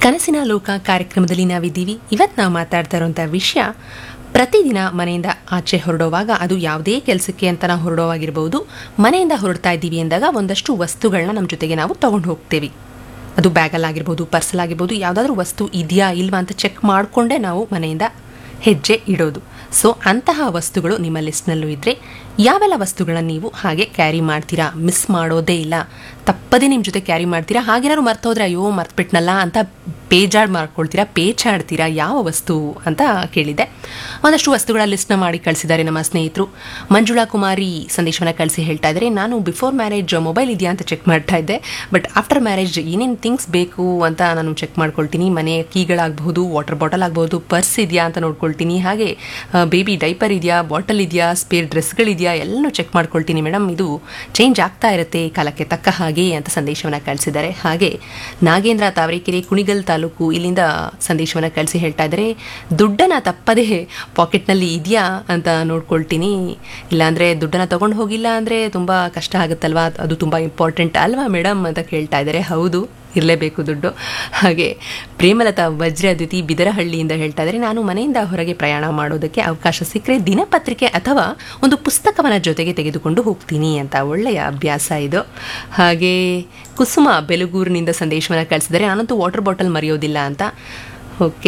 ಕನಸಿನ ಲೋಕ ಕಾರ್ಯಕ್ರಮದಲ್ಲಿ ನಾವಿದ್ದೀವಿ ಇವತ್ತು ನಾವು ಮಾತಾಡ್ತಾ ಇರುವಂಥ ವಿಷಯ ಪ್ರತಿದಿನ ಮನೆಯಿಂದ ಆಚೆ ಹೊರಡುವಾಗ ಅದು ಯಾವುದೇ ಕೆಲಸಕ್ಕೆ ಅಂತ ನಾವು ಹೊರಡೋವಾಗಿರ್ಬೋದು ಮನೆಯಿಂದ ಹೊರಡ್ತಾ ಇದ್ದೀವಿ ಎಂದಾಗ ಒಂದಷ್ಟು ವಸ್ತುಗಳನ್ನ ನಮ್ಮ ಜೊತೆಗೆ ನಾವು ತಗೊಂಡು ಹೋಗ್ತೇವೆ ಅದು ಬ್ಯಾಗಲ್ಲಾಗಿರ್ಬೋದು ಪರ್ಸಲ್ಲಾಗಿರ್ಬೋದು ಯಾವುದಾದ್ರೂ ವಸ್ತು ಇದೆಯಾ ಇಲ್ವಾ ಅಂತ ಚೆಕ್ ಮಾಡಿಕೊಂಡೇ ನಾವು ಮನೆಯಿಂದ ಹೆಜ್ಜೆ ಇಡೋದು ಸೊ ಅಂತಹ ವಸ್ತುಗಳು ನಿಮ್ಮ ಲಿಸ್ಟ್ನಲ್ಲೂ ಇದ್ದರೆ ಯಾವೆಲ್ಲ ವಸ್ತುಗಳನ್ನ ನೀವು ಹಾಗೆ ಕ್ಯಾರಿ ಮಾಡ್ತೀರಾ ಮಿಸ್ ಮಾಡೋದೇ ಇಲ್ಲ ತಪ್ಪದೇ ನಿಮ್ಮ ಜೊತೆ ಕ್ಯಾರಿ ಮಾಡ್ತೀರಾ ಹಾಗೇನಾದ್ರು ಮರ್ತೋದ್ರೆ ಅಯ್ಯೋ ಮರ್ತ್ಬಿಟ್ನಲ್ಲ ಅಂತ ಬೇಜಾಡ್ ಮಾಡ್ಕೊಳ್ತೀರಾ ಪೇಚಾಡ್ತೀರಾ ಯಾವ ವಸ್ತು ಅಂತ ಕೇಳಿದ್ದೆ ಒಂದಷ್ಟು ವಸ್ತುಗಳ ಲಿಸ್ಟ್ನ ಮಾಡಿ ಕಳಿಸಿದ್ದಾರೆ ನಮ್ಮ ಸ್ನೇಹಿತರು ಮಂಜುಳಾ ಕುಮಾರಿ ಸಂದೇಶವನ್ನು ಕಳಿಸಿ ಹೇಳ್ತಾ ಇದ್ದಾರೆ ನಾನು ಬಿಫೋರ್ ಮ್ಯಾರೇಜ್ ಮೊಬೈಲ್ ಇದೆಯಾ ಅಂತ ಚೆಕ್ ಮಾಡ್ತಾ ಇದ್ದೆ ಬಟ್ ಆಫ್ಟರ್ ಮ್ಯಾರೇಜ್ ಏನೇನು ಥಿಂಗ್ಸ್ ಬೇಕು ಅಂತ ನಾನು ಚೆಕ್ ಮಾಡ್ಕೊಳ್ತೀನಿ ಮನೆ ಕೀಗಳಾಗಬಹುದು ವಾಟರ್ ಬಾಟಲ್ ಆಗಬಹುದು ಪರ್ಸ್ ಇದೆಯಾ ಅಂತ ನೋಡ್ಕೊಳ್ತೀನಿ ಹಾಗೆ ಬೇಬಿ ಡೈಪರ್ ಇದೆಯಾ ಬಾಟಲ್ ಇದೆಯಾ ಸ್ಪೇರ್ ಡ್ರೆಸ್ಗಳಿದೆಯಾ ಎಲ್ಲನೂ ಚೆಕ್ ಮಾಡ್ಕೊಳ್ತೀನಿ ಮೇಡಮ್ ಇದು ಚೇಂಜ್ ಆಗ್ತಾ ಇರುತ್ತೆ ಕಾಲಕ್ಕೆ ತಕ್ಕ ಹಾಗೆ ಅಂತ ಸಂದೇಶವನ್ನು ಕಳಿಸಿದ್ದಾರೆ ಹಾಗೆ ನಾಗೇಂದ್ರ ತಾವರೆಕೆರೆ ಕುಣಿಗಲ್ ತಾಲೂಕು ಇಲ್ಲಿಂದ ಸಂದೇಶವನ್ನು ಕಳಿಸಿ ಹೇಳ್ತಾ ಇದ್ದಾರೆ ದುಡ್ಡನ್ನು ತಪ್ಪದೇ ಪಾಕೆಟ್ನಲ್ಲಿ ಇದೆಯಾ ಅಂತ ನೋಡ್ಕೊಳ್ತೀನಿ ಇಲ್ಲಾಂದರೆ ದುಡ್ಡನ್ನು ತಗೊಂಡು ಹೋಗಿಲ್ಲ ಅಂದರೆ ತುಂಬ ಕಷ್ಟ ಆಗುತ್ತಲ್ವಾ ಅದು ತುಂಬ ಇಂಪಾರ್ಟೆಂಟ್ ಅಲ್ವಾ ಮೇಡಮ್ ಅಂತ ಕೇಳ್ತಾ ಇದ್ದಾರೆ ಹೌದು ಇರಲೇಬೇಕು ದುಡ್ಡು ಹಾಗೆ ಪ್ರೇಮಲತಾ ವಜ್ರದ್ಯುತಿ ಬಿದರಹಳ್ಳಿಯಿಂದ ಹೇಳ್ತಾ ಇದ್ದಾರೆ ನಾನು ಮನೆಯಿಂದ ಹೊರಗೆ ಪ್ರಯಾಣ ಮಾಡೋದಕ್ಕೆ ಅವಕಾಶ ಸಿಕ್ಕರೆ ದಿನಪತ್ರಿಕೆ ಅಥವಾ ಒಂದು ಪುಸ್ತಕವನ್ನ ಜೊತೆಗೆ ತೆಗೆದುಕೊಂಡು ಹೋಗ್ತೀನಿ ಅಂತ ಒಳ್ಳೆಯ ಅಭ್ಯಾಸ ಇದು ಹಾಗೆ ಕುಸುಮ ಬೆಲಗೂರಿನಿಂದ ಸಂದೇಶವನ್ನು ಕಳಿಸಿದರೆ ನಾನಂತೂ ವಾಟರ್ ಬಾಟಲ್ ಮರೆಯೋದಿಲ್ಲ ಅಂತ ಓಕೆ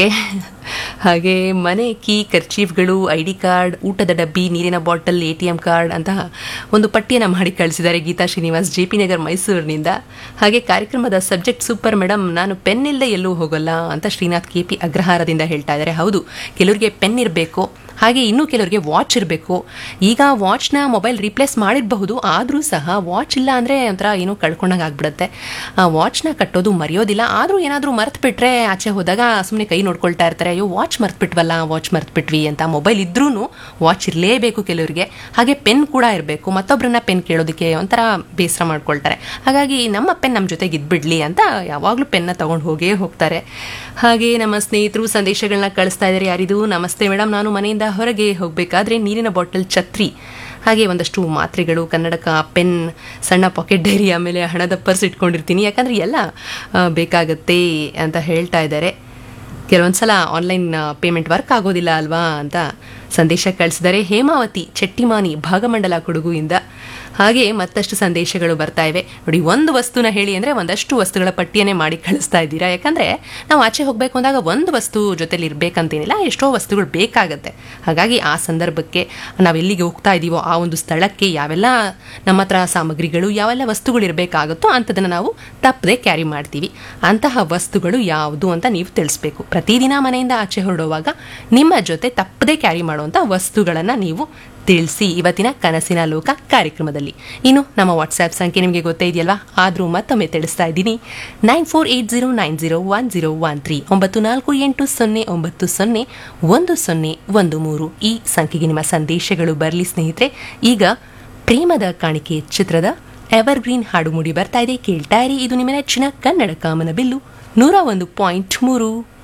ಹಾಗೆ ಮನೆ ಕೀ ಕರ್ಚೀಫ್ಗಳು ಐ ಡಿ ಕಾರ್ಡ್ ಊಟದ ಡಬ್ಬಿ ನೀರಿನ bottle A T M card ಅಂತಹ ಒಂದು ಪಟ್ಟಿಯನ್ನು ಮಾಡಿ ಕಳಿಸಿದ್ದಾರೆ ಗೀತಾ ಶ್ರೀನಿವಾಸ್ ಜೆ ಪಿ ನಗರ್ ಮೈಸೂರಿನಿಂದ ಹಾಗೆ ಕಾರ್ಯಕ್ರಮದ ಸಬ್ಜೆಕ್ಟ್ ಸೂಪರ್ ಮೇಡಮ್ ನಾನು ಪೆನ್ ಇಲ್ಲದೆ ಎಲ್ಲೂ ಹೋಗಲ್ಲ ಅಂತ ಶ್ರೀನಾಥ್ ಕೆ ಪಿ ಅಗ್ರಹಾರದಿಂದ ಹೇಳ್ತಾ ಇದ್ದಾರೆ ಹೌದು ಕೆಲವರಿಗೆ ಪೆನ್ ಇರಬೇಕು ಹಾಗೆ ಇನ್ನೂ ಕೆಲವರಿಗೆ ವಾಚ್ ಇರಬೇಕು ಈಗ ವಾಚ್ನ ಮೊಬೈಲ್ ರೀಪ್ಲೇಸ್ ಮಾಡಿರಬಹುದು ಆದರೂ ಸಹ ವಾಚ್ ಇಲ್ಲ ಅಂದರೆ ಒಂಥರ ಏನೋ ಕಳ್ಕೊಂಡಂಗೆ ಆಗ್ಬಿಡುತ್ತೆ ಆ ವಾಚ್ನ ಕಟ್ಟೋದು ಮರೆಯೋದಿಲ್ಲ ಆದರೂ ಏನಾದರೂ ಮರ್ತು ಬಿಟ್ರೆ ಆಚೆ ಹೋದಾಗ ಸುಮ್ಮನೆ ಕೈ ನೋಡ್ಕೊಳ್ತಾ ಇರ್ತಾರೆ ಅಯ್ಯೋ ವಾಚ್ ಮರ್ತ್ಬಿಟ್ವಲ್ಲ ವಾಚ್ ಮರ್ತ್ಬಿಟ್ವಿ ಅಂತ ಮೊಬೈಲ್ ಇದ್ರೂ ವಾಚ್ ಇರಲೇಬೇಕು ಕೆಲವರಿಗೆ ಹಾಗೆ ಪೆನ್ ಕೂಡ ಇರಬೇಕು ಮತ್ತೊಬ್ಬರನ್ನ ಪೆನ್ ಕೇಳೋದಕ್ಕೆ ಒಂಥರ ಬೇಸರ ಮಾಡ್ಕೊಳ್ತಾರೆ ಹಾಗಾಗಿ ನಮ್ಮ ಪೆನ್ ನಮ್ಮ ಜೊತೆಗೆ ಇದ್ಬಿಡ್ಲಿ ಅಂತ ಯಾವಾಗಲೂ ಪೆನ್ನ ತಗೊಂಡು ಹೋಗೇ ಹೋಗ್ತಾರೆ ಹಾಗೆ ನಮ್ಮ ಸ್ನೇಹಿತರು ಸಂದೇಶಗಳನ್ನ ಕಳಿಸ್ತಾ ಇದ್ದಾರೆ ಯಾರಿದು ನಮಸ್ತೆ ಮೇಡಮ್ ನಾನು ಮನೆಯಿಂದ ಹೊರಗೆ ಹೋಗಬೇಕಾದ್ರೆ ನೀರಿನ ಬಾಟಲ್ ಛತ್ರಿ ಹಾಗೆ ಒಂದಷ್ಟು ಮಾತ್ರೆಗಳು ಕನ್ನಡಕ ಪೆನ್ ಸಣ್ಣ ಪಾಕೆಟ್ ಡೈರಿ ಆಮೇಲೆ ಹಣದ ಪರ್ಸ್ ಇಟ್ಕೊಂಡಿರ್ತೀನಿ ಯಾಕಂದರೆ ಎಲ್ಲ ಆ, ಬೇಕಾಗತ್ತೆ ಅಂತ ಹೇಳ್ತಾ ಇದ್ದಾರೆ ಕೆಲವೊಂದು ಸಲ ಆನ್ಲೈನ್ ಪೇಮೆಂಟ್ ವರ್ಕ್ ಆಗೋದಿಲ್ಲ ಅಲ್ವಾ ಅಂತ ಸಂದೇಶ ಕಳಿಸಿದರೆ ಹೇಮಾವತಿ ಚೆಟ್ಟಿಮಾನಿ ಭಾಗಮಂಡಲ ಕೊಡಗುವಿಂದ ಹಾಗೆ ಮತ್ತಷ್ಟು ಸಂದೇಶಗಳು ಬರ್ತಾ ಇವೆ ನೋಡಿ ಒಂದು ವಸ್ತುನ ಹೇಳಿ ಅಂದರೆ ಒಂದಷ್ಟು ವಸ್ತುಗಳ ಪಟ್ಟಿಯನ್ನೇ ಮಾಡಿ ಕಳಿಸ್ತಾ ಇದ್ದೀರಾ ಯಾಕಂದರೆ ನಾವು ಆಚೆ ಹೋಗಬೇಕು ಅಂದಾಗ ಒಂದು ವಸ್ತು ಜೊತೆಲಿ ಇರಬೇಕಂತೇನಿಲ್ಲ ಎಷ್ಟೋ ವಸ್ತುಗಳು ಬೇಕಾಗತ್ತೆ ಹಾಗಾಗಿ ಆ ಸಂದರ್ಭಕ್ಕೆ ನಾವು ಎಲ್ಲಿಗೆ ಹೋಗ್ತಾ ಇದ್ದೀವೋ ಆ ಒಂದು ಸ್ಥಳಕ್ಕೆ ಯಾವೆಲ್ಲ ನಮ್ಮ ಹತ್ರ ಸಾಮಗ್ರಿಗಳು ಯಾವೆಲ್ಲ ವಸ್ತುಗಳು ಇರಬೇಕಾಗುತ್ತೋ ಅಂಥದ್ದನ್ನು ನಾವು ತಪ್ಪದೆ ಕ್ಯಾರಿ ಮಾಡ್ತೀವಿ ಅಂತಹ ವಸ್ತುಗಳು ಯಾವುದು ಅಂತ ನೀವು ತಿಳಿಸ್ಬೇಕು ಪ್ರತಿದಿನ ಮನೆಯಿಂದ ಆಚೆ ಹೊರಡುವಾಗ ನಿಮ್ಮ ಜೊತೆ ತಪ್ಪದೆ ಕ್ಯಾರಿ ಮಾಡುವಂಥ ವಸ್ತುಗಳನ್ನು ನೀವು ತಿಳಿಸಿ ಇವತ್ತಿನ ಕನಸಿನ ಲೋಕ ಕಾರ್ಯಕ್ರಮದಲ್ಲಿ ಇನ್ನು ನಮ್ಮ ವಾಟ್ಸ್ಆ್ಯಪ್ ಸಂಖ್ಯೆ ನಿಮಗೆ ಗೊತ್ತೇ ಇದೆಯಲ್ವಾ ಆದರೂ ಮತ್ತೊಮ್ಮೆ ತಿಳಿಸ್ತಾ ಇದ್ದೀನಿ nine four eight zero nine zero one zero one three ಒಂಬತ್ತು ನಾಲ್ಕು ಎಂಟು ಸೊನ್ನೆ ಒಂಬತ್ತು ಸೊನ್ನೆ ಒಂದು ಸೊನ್ನೆ ಒಂದು ಮೂರು ಈ ಸಂಖ್ಯೆಗೆ ನಿಮ್ಮ ಸಂದೇಶಗಳು ಬರಲಿ ಸ್ನೇಹಿತರೆ ಈಗ ಪ್ರೇಮದ ಕಾಣಿಕೆ ಚಿತ್ರದ ಎವರ್ಗ್ರೀನ್ ಹಾಡು ಮೂಡಿ ಬರ್ತಾ ಇದೆ ಕೇಳ್ತಾ ಇರಿ ಇದು ನಿಮ್ಮ ನೆಚ್ಚಿನ ಕನ್ನಡ ಕಾಮನ ಬಿಲ್ಲು ನೂರ ಒಂದು ಪಾಯಿಂಟ್ ಮೂರು